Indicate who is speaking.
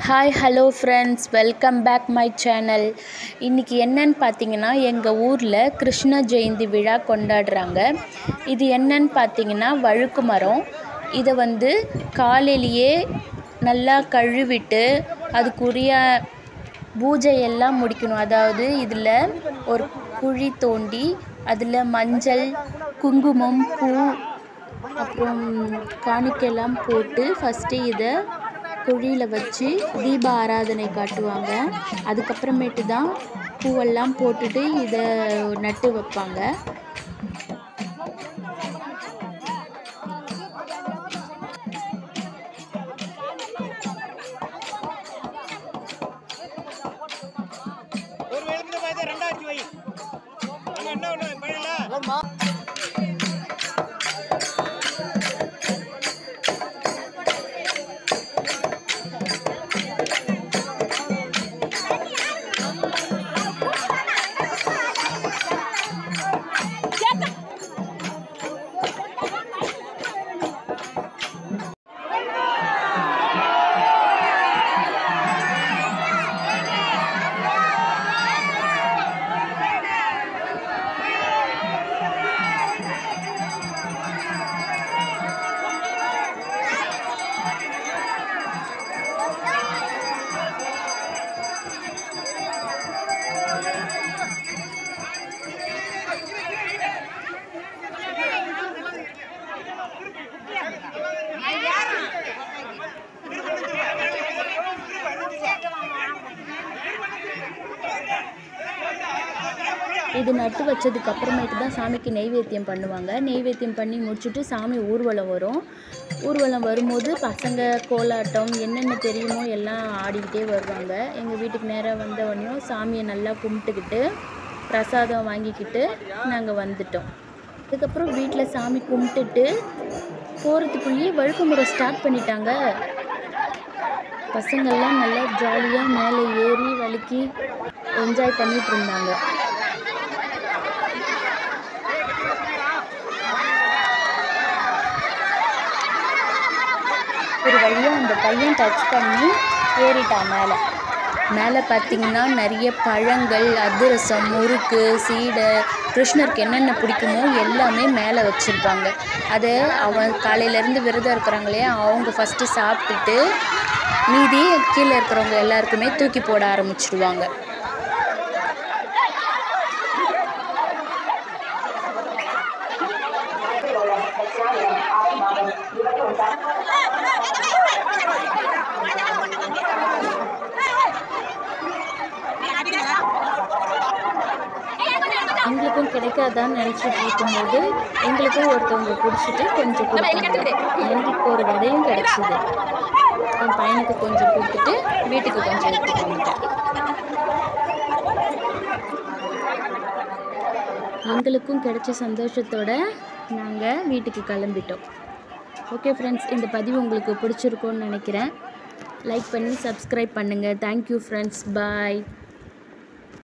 Speaker 1: hi hello friends welcome back my channel இன்றைக்கி என்னன்னு பார்த்தீங்கன்னா எங்கள் ஊரில் கிருஷ்ண ஜெயந்தி விழா கொண்டாடுறாங்க இது என்னன்னு பார்த்தீங்கன்னா வழுக்கு மரம் இதை வந்து காலையிலேயே நல்லா கழுவிட்டு அதுக்குரிய பூஜையெல்லாம் முடிக்கணும் அதாவது இதில் ஒரு குழி தோண்டி அதில் மஞ்சள் குங்குமம் பூ அப்புறம் காணிக்கையெல்லாம் போட்டு ஃபஸ்ட்டு இதை குழியில் வச்சு தீப ஆராதனை காட்டுவாங்க அதுக்கப்புறமேட்டு தான் பூவெல்லாம் போட்டுட்டு இதை நட்டு வைப்பாங்க
Speaker 2: ஒரு வயலுக்கு பார்த்து ரெண்டாயிரத்தி வை அங்க என்ன ஒண்ணு பழையல
Speaker 1: இது நட்டு வச்சதுக்கு அப்புறமேட்டு தான் சாமிக்கு நெய்வேத்தியம் பண்ணுவாங்க நெய்வேத்தியம் பண்ணி முடிச்சுட்டு சாமி ஊர்வலம் வரும் ஊர்வலம் வரும்போது பசங்க கோலாட்டம் என்னென்ன தெரியுமோ எல்லாம் ஆடிக்கிட்டே வருவாங்க எங்கள் வீட்டுக்கு நேராக வந்த உடனேயும் சாமியை நல்லா கும்பிட்டுக்கிட்டு பிரசாதம் வாங்கிக்கிட்டு நாங்கள் வந்துட்டோம் அதுக்கப்புறம் வீட்டில் சாமி கும்பிட்டுட்டு போகிறதுக்குள்ளேயே வழுக்கு முறை ஸ்டார்ட் பண்ணிட்டாங்க பசங்கள்லாம் நல்லா ஜாலியாக மேலே ஏறி வழுக்கி என்ஜாய் பண்ணிட்டு இருந்தாங்க ஒரு வழியாக அந்த பையன் டச் பண்ணி ஏறிட்டான் மேலே மேலே பார்த்தீங்கன்னா நிறைய பழங்கள் அதிரசம் முறுக்கு சீடை கிருஷ்ணருக்கு என்னென்ன பிடிக்குமோ எல்லாமே மேலே வச்சுருப்பாங்க அதை அவன் காலையிலேருந்து விரதம் இருக்கிறாங்க இல்லையா அவங்க ஃபஸ்ட்டு சாப்பிட்டுட்டு மீதி கீழே இருக்கிறவங்க எல்லாருக்குமே தூக்கி போட ஆரம்பிச்சிடுவாங்க எங்களுக்கும் கிடைக்காதான்னு நினச்சிட்டு இருக்கும்போது எங்களுக்கும் ஒருத்தவங்க பிடிச்சிட்டு கொஞ்சம் கொடுத்தாங்க எங்களுக்கு ஒரு விதையும் கிடச்சிது என் பையனுக்கு கொஞ்சம் கொடுத்துட்டு வீட்டுக்கு கொஞ்சம் எடுத்துட்டு வந்துட்டேன் எங்களுக்கும் கிடைச்ச சந்தோஷத்தோட நாங்கள் வீட்டுக்கு கிளம்பிட்டோம் ஓகே ஃப்ரெண்ட்ஸ் இந்த பதிவு உங்களுக்கு பிடிச்சிருக்கோன்னு நினைக்கிறேன் லைக் பண்ணி சப்ஸ்கிரைப் பண்ணுங்கள் தேங்க்யூ ஃப்ரெண்ட்ஸ் பாய்